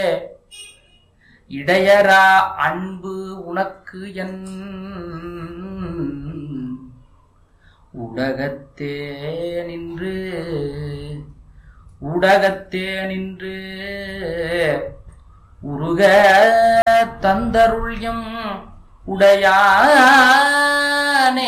இடையரா அன்பு உனக்கு என் உடகத்தே நின்று உடகத்தே நின்று உருக தந்தருள்யம் உடையானே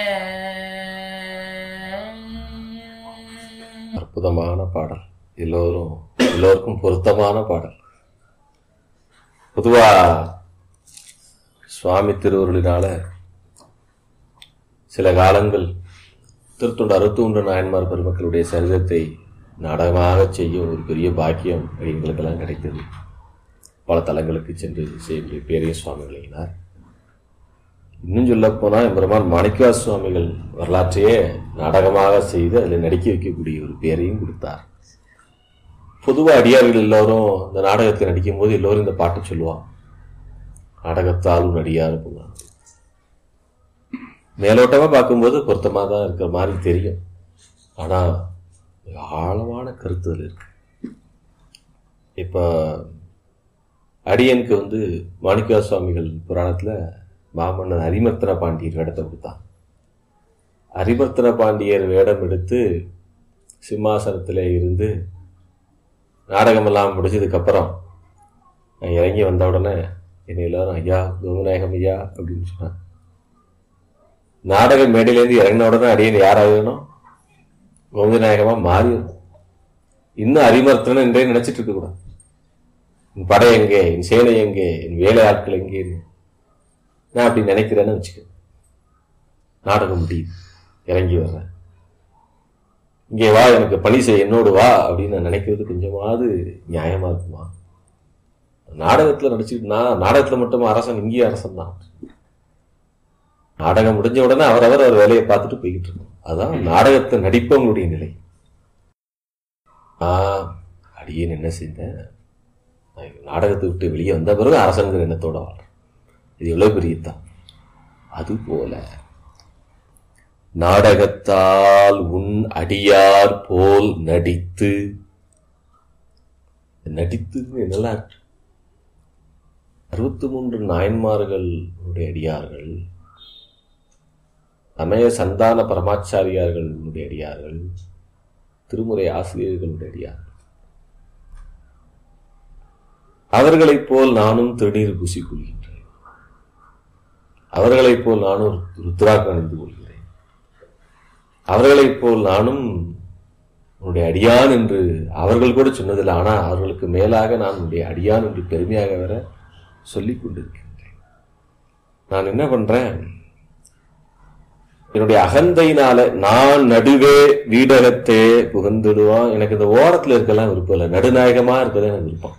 அற்புதமான பாடல் எல்லோரும் எல்லோருக்கும் பொருத்தமான பாடல் பொதுவா சுவாமி திருவருளினால சில காலங்கள் திருத்தொண்டு அறுத்தொன்று நாயன்மார் பெருமக்களுடைய சரிதத்தை நாடகமாக செய்யும் ஒரு பெரிய பாக்கியம் எங்களுக்கெல்லாம் கிடைத்தது பல தலங்களுக்கு சென்று செய்ய பேரிய சுவாமிகளினார் இன்னும் சொல்ல போனா எம்பெருமான் மாணிக்கவா சுவாமிகள் வரலாற்றையே நாடகமாக செய்து அதில் நடிக்க வைக்கக்கூடிய ஒரு பேரையும் கொடுத்தார் பொதுவாக அடியார்கள் எல்லோரும் இந்த நாடகத்தை நடிக்கும் போது எல்லோரும் இந்த பாட்டு சொல்லுவான் நாடகத்தாலும் நடிகார் போவாங்க மேலோட்டமா பார்க்கும்போது பொருத்தமாக தான் இருக்கிற மாதிரி தெரியும் ஆனா மிக ஆழமான கருத்துதல் இருக்கு இப்போ அடியனுக்கு வந்து மாணிக்கவா சுவாமிகள் புராணத்துல மாமன்னன் அரிமர்த்தன பாண்டியர் வேடத்தை கொடுத்தான் அரிமர்த்தன பாண்டியர் வேடம் எடுத்து சிம்மாசனத்தில் இருந்து நாடகமெல்லாம் முடிஞ்சதுக்கப்புறம் நான் இறங்கி வந்த உடனே என்னை எல்லாரும் ஐயா கோகுநாயகம் ஐயா அப்படின்னு சொன்னான் நாடக மேடையிலேருந்து இறங்கின உடனே அடியன் யாராகணும் கோகுநாயகமா மாறிடும் இன்னும் அரிமர்த்தனம் என்றே நினைச்சிட்டு இருக்க கூடாது என் படை எங்கே என் சேனை எங்கே என் வேலை ஆட்கள் எங்கே நான் அப்படி நினைக்கிறேன்னு வச்சுக்க நாடகம் முடியுது இறங்கி வர்றேன் இங்கே வா எனக்கு பணி செய்ய என்னோடு வா அப்படின்னு நான் நினைக்கிறது கொஞ்சமாவது நியாயமா இருக்குமா நாடகத்துல நடிச்சுட்டு நான் நாடகத்துல மட்டும் அரசன் இங்கேயும் அரசன் தான் நாடகம் முடிஞ்ச உடனே அவரவர் அவர் வேலையை பார்த்துட்டு போய்கிட்டு இருக்கோம் அதான் நாடகத்தை நடிப்பவங்களுடைய நிலை ஆஹ் அடியேன் என்ன செய்தேன் நான் நாடகத்தை விட்டு வெளியே வந்த பிறகு அரசங்கிற எண்ணத்தோட வாழ்றேன் இது எவ்வளவு பெரிய தான் அது போல நாடகத்தால் உன் அடியார் போல் நடித்து நடித்து நல்லா இருக்கு அறுபத்தி மூன்று நாயன்மார்களுடைய அடியார்கள் சமய சந்தான பரமாச்சாரியார்களுடைய அடியார்கள் திருமுறை ஆசிரியர்களுடைய அடியார்கள் அவர்களைப் போல் நானும் திருநீர் பூசிக்கொள்கின்றேன் அவர்களைப் போல் நானும் ருத்ராக்கு அணிந்து கொள்கிறேன் அவர்களைப் போல் நானும் உன்னுடைய அடியான் என்று அவர்கள் கூட சொன்னதில்லை ஆனா அவர்களுக்கு மேலாக நான் உன்னுடைய அடியான் என்று பெருமையாக வர சொல்லிக் கொண்டிருக்கின்றேன் நான் என்ன பண்றேன் என்னுடைய அகந்தையினால நான் நடுவே வீடகத்தே புகுந்துடுவான் எனக்கு இந்த ஓரத்துல இருக்கலாம் விருப்பம் இல்லை நடுநாயகமா இருக்கதான் எனக்கு விருப்பம்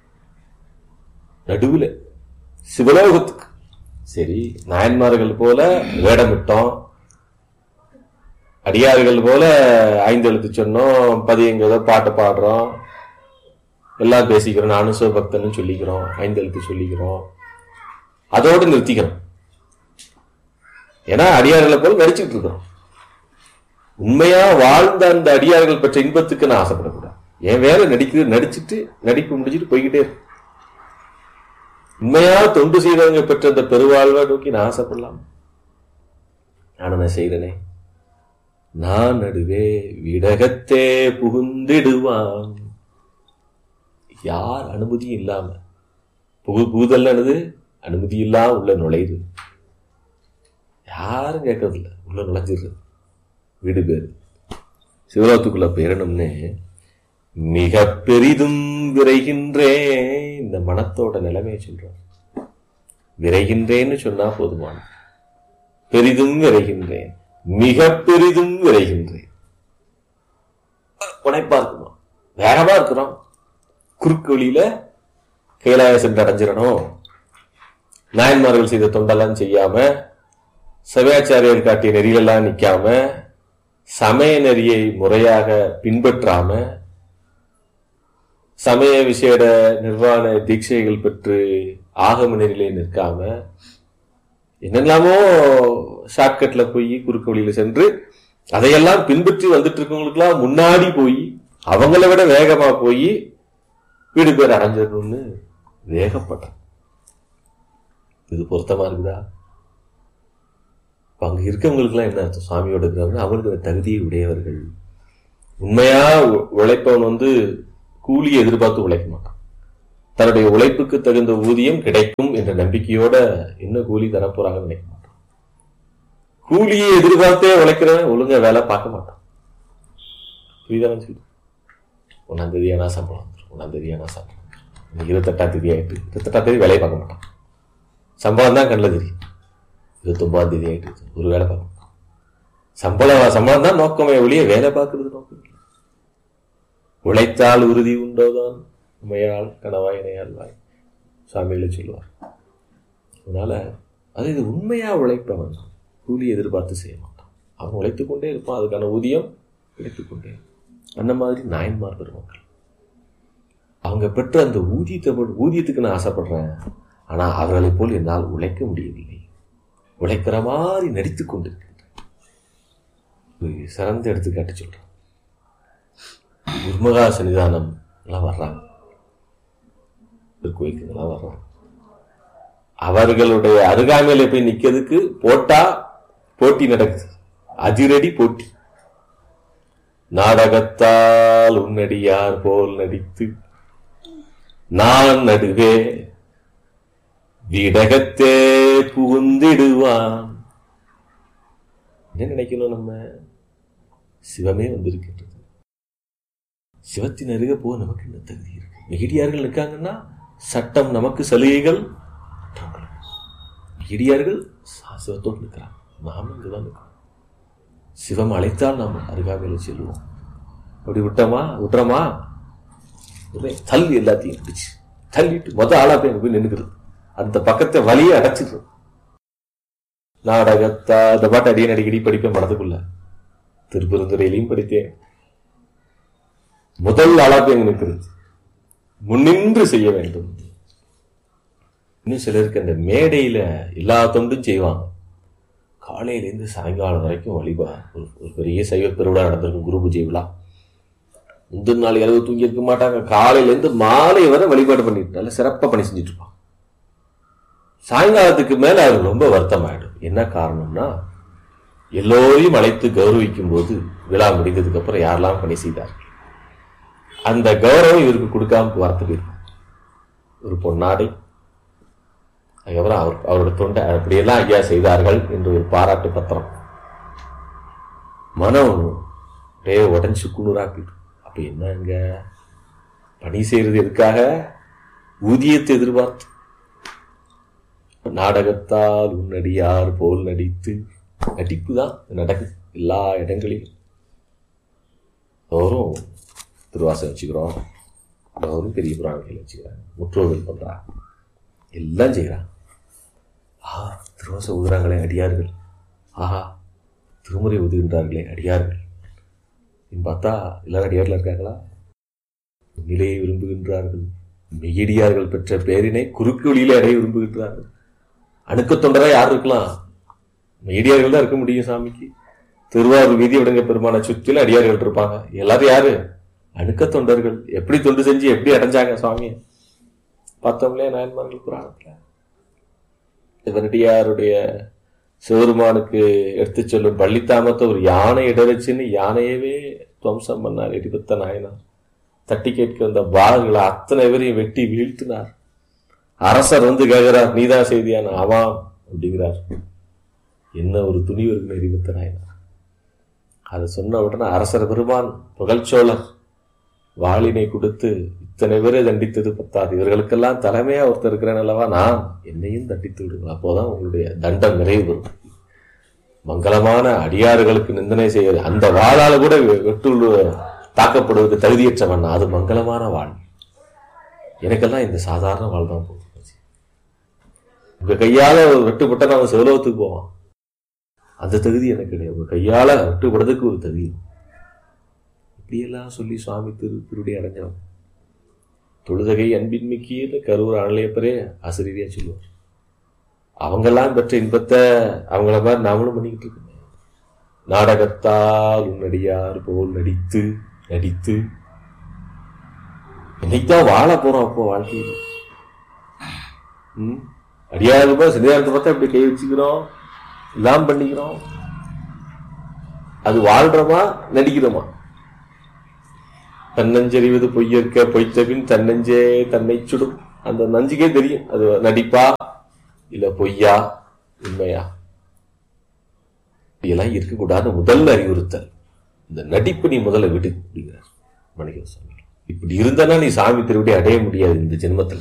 நடுவுல சிவலோகத்துக்கு சரி நாயன்மார்கள் போல வேடமிட்டோம் அடியார்கள் போல ஐந்தெழுத்து சொன்னோம் பதியங்கிறத பாட்டு பாடுறோம் எல்லாம் பேசிக்கிறோம் நானும் சிவபக்தன்னு சொல்லிக்கிறோம் ஐந்தெழுத்து சொல்லிக்கிறோம் அதோடு நிறுத்திக்கிறோம் ஏன்னா அடியார்களை போல நடிச்சுட்டு இருக்கிறோம் உண்மையா வாழ்ந்த அந்த அடியார்கள் பெற்ற இன்பத்துக்கு நான் ஆசைப்படக்கூடாது என் வேலை நடிக்கிறது நடிச்சுட்டு நடிப்பு முடிச்சுட்டு போய்கிட்டே இருக்கு உண்மையா தொண்டு செய்தவங்க பெற்ற அந்த பெருவாழ்வை நோக்கி நான் ஆசைப்படலாம் நான் என்ன செய்கிறேனே நான் நடுவே விடகத்தே புகுந்திடுவான் யார் அனுமதியும் இல்லாம புகு புகுதல் என்னது அனுமதி இல்லாம உள்ள நுழையுது யாரும் கேட்கறது இல்ல உள்ள நுழைஞ்சிடுறது வீடு பேரு சிவராத்துக்குள்ள பேரணும்னு மிக பெரிதும் விரைகின்றேன் இந்த மனத்தோட நிலைமையை சொல்றார் விரைகின்றேன்னு சொன்னா போதுமான பெரிதும் விரைகின்றேன் மிக பெரிதும் விரைகின்றேன் உனைப்பா இருக்குமா வேகமா இருக்கிறோம் குறுக்கு வழியில கைலாய சென்று அடைஞ்சிடணும் நாயன்மார்கள் செய்த தொண்டெல்லாம் செய்யாம சபையாச்சாரியர் காட்டிய நெறியெல்லாம் நிக்காம சமய நெறியை முறையாக பின்பற்றாம சமய விசேட நிர்வாண தீட்சைகள் பெற்று ஆகம நெறியிலே நிற்காம என்னெல்லாமோ ஷார்ட்கட்ல போய் குறுக்கு வழியில சென்று அதையெல்லாம் பின்பற்றி வந்துட்டு இருக்கவங்களுக்குலாம் முன்னாடி போய் அவங்கள விட வேகமா போய் வீடு பேர் அடைஞ்சிடணும்னு வேகப்பட்டான் இது பொருத்தமா இருக்குதா இப்ப அங்க இருக்கவங்களுக்குலாம் என்ன அர்த்தம் சுவாமியோட இருக்கிறவங்க அவங்களுக்கு அந்த தகுதியை உடையவர்கள் உண்மையா உ- உழைப்பவன் வந்து கூலியை எதிர்பார்த்து உழைக்க மாட்டான் தன்னுடைய உழைப்புக்கு தகுந்த ஊதியம் கிடைக்கும் என்ற நம்பிக்கையோட என்ன கூலி தரப்போறாங்கன்னு நினைக்க மாட்டான் கூலியை எதிர்பார்த்தே உழைக்கிறவன் ஒழுங்கா வேலை பார்க்க மாட்டான் புரியுதானு சொல்லு ஒன்னாம் தேதி ஆனா சம்பளம் வந்துடும் ஒன்னாம் தேதி ஆனா சம்பளம் வந்துரும். இன்னைக்கு இருபத்தெட்டாம் தேதி ஆயிட்டு இருபத்தெட்டாம் தேதி வேலையை பார்க்க மாட்டான் சம்பளம் தான் கண்ணில் தெரியும் இருபத்தொன்பதாம் தேதி ஆயிட்டு ஒரு வேலை பார்க்க மாட்டான் சம்பளம் சம்பளம் தான் நோக்கமே ஒழிய வேலை பார்க்கறது நோக்கம் இல்லை. உழைத்தால் உறுதி உண்டோதான் உமையால் கனவாய் இணையால் வாய் சாமிகளை சொல்லுவார் அதனால அது இது உண்மையா உழைப்பவன் கூலி எதிர்பார்த்து செய்ய மாட்டான் அவன் உழைத்துக் கொண்டே இருப்பான் அதுக்கான ஊதியம் கிடைத்துக் கொண்டே இருக்கும். அந்த மாதிரி நாயன்மார் பெருமக்கள் அவங்க பெற்ற அந்த ஊதியத்தை போல் ஊதியத்துக்கு நான் ஆசைப்படுறேன் ஆனா அவர்களைப் போல் என்னால் உழைக்க முடியவில்லை உழைக்கிற மாதிரி நடித்துக் கொண்டிருக்கின்றேன் ஒரு சிறந்த எடுத்துக்காட்டு சொல்றேன் குருமகா சன்னிதானம் எல்லாம் வர்றாங்க திருக்கோயிலுக்கு எல்லாம் வர்றாங்க அவர்களுடைய அருகாமையில போய் நிக்கிறதுக்கு போட்டா போட்டி நடக்குது அதிரடி போட்டி நாடகத்தால் உன்னடியார் போல் நடித்து நான் நடுவே விடகத்தே புகுந்திடுவான் என்ன நினைக்கணும் நம்ம சிவமே வந்திருக்கின்றது சிவத்தின் அருகே போக நமக்கு என்ன தகுதி இருக்கு மிகிடியார்கள் இருக்காங்கன்னா சட்டம் நமக்கு சலுகைகள் மற்றவங்களுக்கு. மிகிடியார்கள் சா- சிவத்தோடு இருக்கிறாங்க நாமும் இங்குதான் இருக்கிறோம் சிவம் அழைத்தால் நாம் அருகாமையில் செல்வோம் அப்படி விட்டோமா விட்டுறோமா உடனே தள்ளி எல்லாத்தையும் பிடிச்சு தள்ளிட்டு மொத ஆளா போய் அங்க போய் நின்னுக்கிறது அந்த பக்கத்தை வழியை அடைச்சிடுறது நாடகத்தா இந்த பாட்டு அடியே அடிக்கடி படிப்பேன் மனதுக்குள்ள திருப்பெருந்துறையிலையும் படித்தேன் முதல் ஆளா போய் அங்க நிற்கிறது முன்னின்று செய்ய வேண்டும் இன்னும் சிலருக்கு அந்த மேடையில எல்லா தொண்டும் செய்வாங்க காலையிலேருந்து சாயங்காலம் வரைக்கும் வழிபா ஒரு ஒரு பெரிய சைவ பெருவிழா நடந்திருக்கும் குரு பூஜை விழா முந்தின நாள் இரவு தூங்கி இருக்க மாட்டாங்க காலையிலேருந்து மாலை வரை வழிபாடு பண்ணிட்டு நல்ல சிறப்பா பணி செஞ்சுட்டு இருப்பாங்க சாயங்காலத்துக்கு மேல அது ரொம்ப வருத்தமாயிடும் என்ன காரணம்னா எல்லோரையும் அழைத்து கௌரவிக்கும் போது விழா முடிந்ததுக்கு அப்புறம் யாரெல்லாம் பணி செய்தார்கள் அந்த கௌரவம் இவருக்கு கொடுக்காம வார்த்தை போயிருக்கும் ஒரு பொன்னாடை அதுக்கப்புறம் அவர் அவரோட தொண்டை அப்படியெல்லாம் ஐயா செய்தார்கள் என்று ஒரு பாராட்டு பத்திரம் மனம் அப்படியே உடஞ்சு குளிராக்கிட்டு அப்ப என்னங்க பணி செய்யறது எதுக்காக ஊதியத்தை எதிர்பார்த்து நாடகத்தால் உன்னடியார் போல் நடித்து நடிப்பு தான் நடக்குது எல்லா இடங்களிலும் தோறும் திருவாசம் வச்சுக்கிறோம் தோறும் பெரிய புராணங்கள் வச்சுக்கிறாங்க முற்றோர்கள் பண்றாங்க எல்லாம் செய்கிறாங்க ஆஹா திருவாசம் ஊதுறாங்களே அடியார்கள் ஆஹா திருமுறை ஊதுகின்றார்களே அடியார்கள் அப்படின்னு பார்த்தா எல்லாரும் அடியார்கள் இருக்காங்களா நிலையை விரும்புகின்றார்கள் மெய்யடியார்கள் பெற்ற பேரினை குறுக்கு வழியிலே அடைய விரும்புகின்றார்கள் அணுக்க தொண்டரா யார் இருக்கலாம் மெய்யடியார்கள் தான் இருக்க முடியும் சாமிக்கு திருவாரூர் வீதி விடங்க பெருமான சுற்றில அடியார்கள் இருப்பாங்க எல்லாரும் யாரு அணுக்க தொண்டர்கள் எப்படி தொண்டு செஞ்சு எப்படி அடைஞ்சாங்க சுவாமியை பார்த்தோம்லையே நாயன்மார்கள் புராணத்துல இவனடியாருடைய சிவருமானுக்கு எடுத்து சொல்லும் பள்ளித்தாமத்தை ஒரு யானை இடவச்சுன்னு யானையவே துவம்சம் பண்ணார் எரிபத்த நாயனார் தட்டி கேட்க வந்த பாகங்களை அத்தனை பேரையும் வெட்டி வீழ்த்தினார் அரசர் வந்து கேட்கிறார் நீதான் செய்தியான ஆமாம் அப்படிங்கிறார் என்ன ஒரு துணிவு இருக்குன்னு எரிபத்த நாயனார் அதை சொன்ன உடனே அரசர் பெருமான் புகழ்ச்சோழர் வாளினை கொடுத்து இத்தனை பேரை தண்டித்தது பத்தாது இவர்களுக்கெல்லாம் தலைமையா ஒருத்தர் இருக்கிறேன் அல்லவா நான் என்னையும் தண்டித்து விடுங்கள் அப்போதான் உங்களுடைய தண்டம் நிறைவு பெறும் மங்களமான அடியாறுகளுக்கு நிந்தனை செய்ய அந்த வாளால கூட வெட்டு தாக்கப்படுவதற்கு தகுதியற்றவன் நான். அது மங்களமான வாழ் எனக்கெல்லாம் இந்த சாதாரண வாழ் தான் போகும் உங்க கையால ஒரு வெட்டுப்பட்ட நம்ம சிவலோகத்துக்கு போவான் அந்த தகுதி எனக்கு கிடையாது உங்க கையால வெட்டுப்படுறதுக்கு ஒரு தகுதி இப்படியெல்லாம் சொல்லி சுவாமி திரு திருடி அடைஞ்சவன் தொழுதகை அன்பின் மிக்கியன்னு கரூர் ஆணையப்பரே ஆசிரியரையா சொல்லுவார் அவங்கெல்லாம் பெற்ற இன்பத்தை அவங்கள மாதிரி நாமளும் பண்ணிக்கிட்டு இருக்கோம் நாடகத்தால் உன்னடியார் போல் நடித்து நடித்து இன்னைக்கு தான் வாழ போறோம் அப்போ வாழ்க்கையில் ம் அடியாருப்பா சன்னிதானத்தை பார்த்தா இப்படி கை வச்சுக்கிறோம் எல்லாம் பண்ணிக்கிறோம் அது வாழ்றோமா நடிக்கிறோமா தன்னஞ்செறிவது பொய்யற்க பொய்த்தபின் தன்னஞ்சே தன்னை சுடும் அந்த நஞ்சுக்கே தெரியும் அது நடிப்பா இல்ல பொய்யா உண்மையா இதெல்லாம் இருக்கக்கூடாது முதல்ல அறிவுறுத்தல் இந்த நடிப்பு நீ முதல்ல விட்டு அப்படிங்கிறார் மணிக்க சுவாமி இப்படி இருந்தனா நீ சாமி திருவிடி அடைய முடியாது இந்த ஜென்மத்துல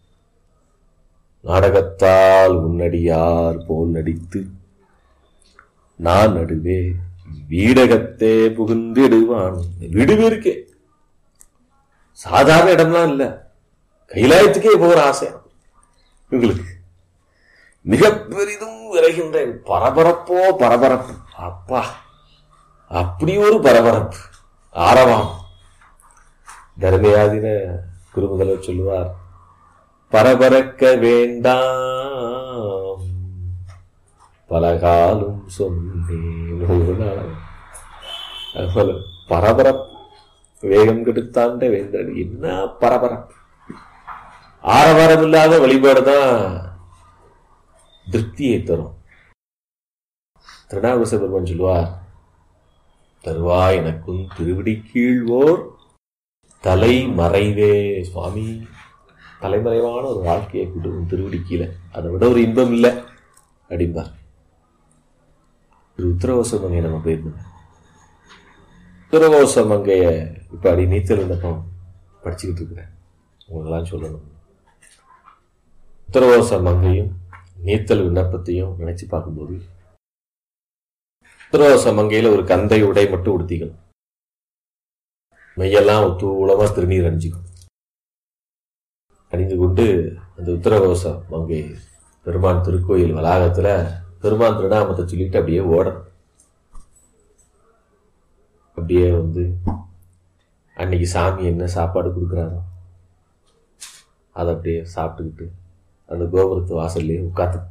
நாடகத்தால் உன்னடியார் போல் நடித்து நான் நடுவே வீடகத்தே புகுந்திடுவான் விடுவே இருக்கே சாதாரண இடம்லாம் இல்ல கைலாயத்துக்கே போகிற ஆசை உங்களுக்கு மிக பெரிதும் விரைகின்றேன் பரபரப்போ பரபரப்பு அப்பா அப்படி ஒரு பரபரப்பு ஆரவாம் தர்மயாதின குருமுதல்வர் சொல்லுவார் பரபரக்க வேண்டாம் பலகாலும் சொன்னேன் ஒரு நாள். அதுபோல பரபரப்பு வேகம் கெடுத்தாண்ட வேந்தன் என்ன பரபரப்பு ஆரவாரம் இல்லாத வழிபாடு தான் திருப்தியை தரும் திருநாவுச பெருமான் சொல்லுவார் தருவாய் எனக்கும் திருவிடி கீழ்வோர் தலை மறைவே சுவாமி தலைமறைவான ஒரு வாழ்க்கையை கொடுக்கும் திருவிடி கீழே அதை விட ஒரு இன்பம் இல்லை அப்படிம்பார் திரு உத்தரவாச மங்கையை நம்ம போயிருந்தோம் உத்தரவாச மங்கைய இப்ப அடி நீச்சல் விண்ணப்பம் படிச்சுக்கிட்டு இருக்கிறேன் உங்களெல்லாம் சொல்லணும் உத்தரவாச மங்கையும் நீத்தல் விண்ணப்பத்தையும் நினைச்சு பார்க்கும்போது உத்தரவாச மங்கையில ஒரு கந்தை உடை மட்டும் உடுத்திக்கணும் மையெல்லாம் ஒத்தூளமா திருநீர் அணிஞ்சுக்கும் அணிந்து கொண்டு அந்த உத்தரவாச மங்கை பெருமான் திருக்கோயில் வளாகத்துல பெருமான் திருநாமத்தை சொல்லிட்டு அப்படியே ஓடணும் அப்படியே வந்து அன்னைக்கு சாமி என்ன சாப்பாடு கொடுக்குறாரோ அதை அப்படியே சாப்பிட்டுக்கிட்டு அந்த கோபுரத்து வாசல்லையே உட்காந்து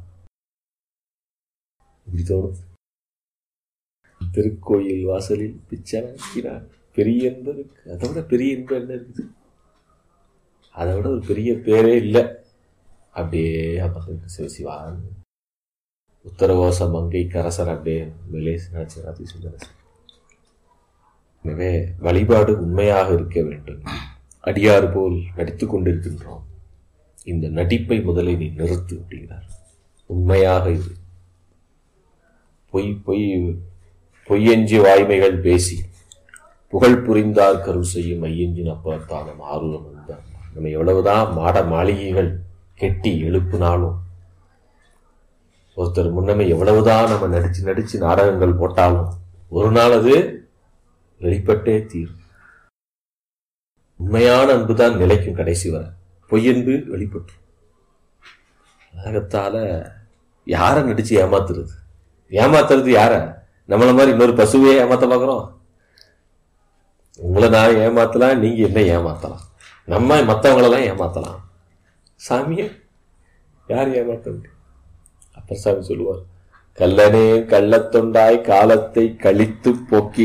இப்படி தோணும் திருக்கோயில் வாசலில் பிச்சை வைக்கிறார் பெரிய இன்பம் இருக்கு அதை விட பெரிய இன்பம் என்ன இருக்குது அதை விட ஒரு பெரிய பேரே இல்லை அப்படியே அமர்ந்து சிவசிவான் உத்தரகோச மங்கை கரசர் அப்படியே மேலே நினைச்சு ராத்தி சுந்தரசன் எனவே வழிபாடு உண்மையாக இருக்க வேண்டும் அடியாறு போல் நடித்துக் கொண்டிருக்கின்றோம் இந்த நடிப்பை முதலை நீ நிறுத்து அப்படிங்கிறார் உண்மையாக இது பொய் பொய் பொய்யஞ்சி வாய்மைகள் பேசி புகழ் புரிந்தார் கருள் செய்யும் ஐயஞ்சின் அப்பாத்தானம் ஆர்வம் வந்தார் நம்ம எவ்வளவுதான் மாட மாளிகைகள் கெட்டி எழுப்புனாலும் ஒருத்தர் முன்னமே எவ்வளவுதான் நம்ம நடிச்சு நடிச்சு நாடகங்கள் போட்டாலும் ஒரு நாள் அது வெளிப்பட்டே தீரும் உண்மையான அன்புதான் நிலைக்கும் கடைசி வரை பொய்யன்பு வெளிப்பட்டு உலகத்தால யார நடிச்சு ஏமாத்துறது ஏமாத்துறது யார நம்மள மாதிரி இன்னொரு பசுவையே ஏமாத்த பாக்குறோம் உங்களை நான் ஏமாத்தலாம் நீங்க என்ன ஏமாத்தலாம் நம்ம மற்றவங்களெல்லாம் ஏமாத்தலாம் சாமியை யார் ஏமாத்த முடியும் அப்பர் சாமி சொல்லுவார் கல்லனே கள்ளத்தொண்டாய் காலத்தை கழித்து போக்கி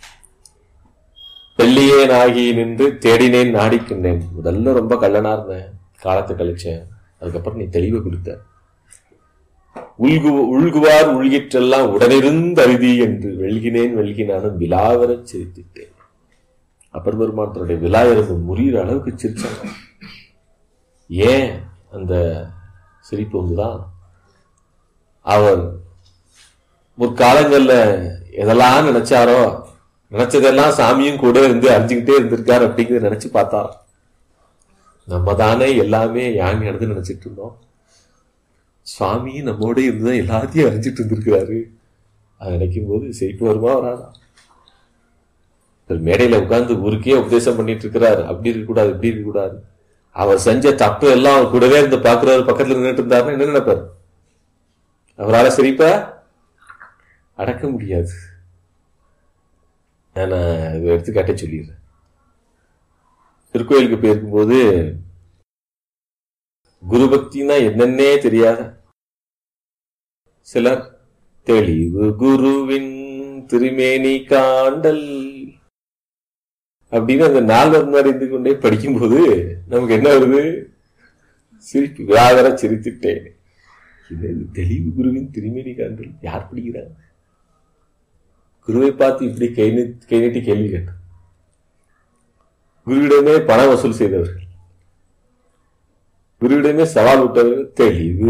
வெள்ளியேன் ஆகி நின்று தேடினேன் நாடிக்கின்றேன் முதல்ல ரொம்ப கள்ளனா இருந்தேன் காலத்தை கழிச்சேன் அதுக்கப்புறம் நீ தெளிவு கொடுத்த உள்கு உள்குவார் உள்கிற்றெல்லாம் உடனிருந்து அருதி என்று வெல்கினேன் வெல்கினானும் விழாவரச் சிரித்திட்டேன் அப்பர் பெருமான் தன்னுடைய விழா எறும்பு முறிகிற அளவுக்கு சிரிச்சாங்க ஏன் அந்த சிரிப்பு வந்துதான் அவர் முற்காலங்கள்ல எதெல்லாம் நினைச்சாரோ நினைச்சதெல்லாம் சாமியும் கூட இருந்து அறிஞ்சுக்கிட்டே இருந்திருக்காரு அப்படிங்கிறத நினைச்சு பார்த்தா நம்ம தானே எல்லாமே யான் நடந்து நினைச்சிட்டு இருந்தோம் சுவாமி நம்மோட இருந்துதான் எல்லாத்தையும் அறிஞ்சிட்டு இருந்திருக்கிறாரு அதை நினைக்கும் போது சிரிப்பு வருமா வராதா ஒரு மேடையில உட்கார்ந்து ஊருக்கே உபதேசம் பண்ணிட்டு இருக்கிறாரு அப்படி இருக்கக்கூடாது இப்படி இருக்கக்கூடாது அவர் செஞ்ச தப்பு எல்லாம் அவர் கூடவே இருந்து பாக்குறவர் பக்கத்துல நின்றுட்டு இருந்தாருன்னா என்ன நினைப்பாரு அவரால் சிரிப்ப அடக்க முடியாது நான் இது எடுத்துக்காட்டே சொல்லிடுறேன் திருக்கோயிலுக்கு போயிருக்கும்போது குரு பக்தினா என்னன்னே தெரியாத சிலர் தெளிவு குருவின் திருமேனி காண்டல் அப்படின்னு அந்த நால்வர் முன்னாடி இருந்து கொண்டே படிக்கும்போது நமக்கு என்ன வருது சிரிப்பு விழாதர சிரித்துட்டேன் இது தெளிவு குருவின் திருமேனி காண்டல் யார் படிக்கிறார் குருவை பார்த்து இப்படி கை நீ- கை நீட்டி கேள்வி கேட்டார் குருவிடமே பண வசூல் செய்தவர்கள் குருவிடமே சவால் விட்டவர்கள் தெளிவு